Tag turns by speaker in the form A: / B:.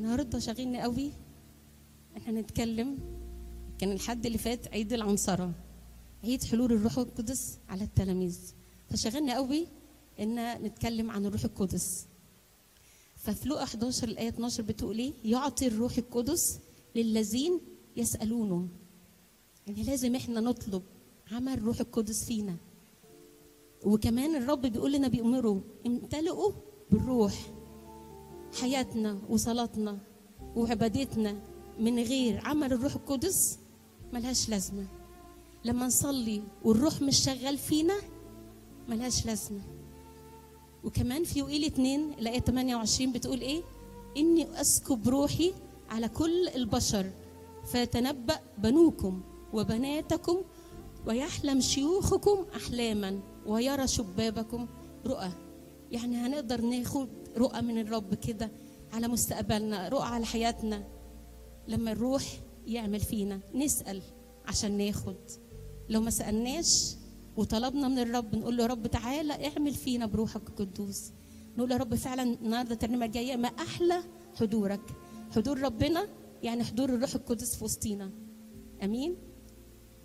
A: النهارده شاغلني قوي احنا نتكلم كان الحد اللي فات عيد العنصرة عيد حلول الروح القدس على التلاميذ فشغلنا قوي ان نتكلم عن الروح القدس ففي لوقا 11 الايه 12 بتقول ايه يعطي الروح القدس للذين يسالونه يعني لازم احنا نطلب عمل الروح القدس فينا وكمان الرب بيقول لنا بيأمره امتلئوا بالروح حياتنا وصلاتنا وعبادتنا من غير عمل الروح القدس ملهاش لازمة لما نصلي والروح مش شغال فينا ملهاش لازمة وكمان في يوئيل 2 الآية 28 بتقول إيه؟ إني أسكب روحي على كل البشر فيتنبأ بنوكم وبناتكم ويحلم شيوخكم أحلاما ويرى شبابكم رؤى يعني هنقدر ناخد رؤى من الرب كده على مستقبلنا رؤى على حياتنا لما الروح يعمل فينا نسأل عشان ناخد لو ما سألناش وطلبنا من الرب نقول له يا رب تعالى اعمل فينا بروحك القدوس نقول يا رب فعلا النهارده الترنيمه الجايه ما احلى حضورك حضور ربنا يعني حضور الروح القدس في وسطينا امين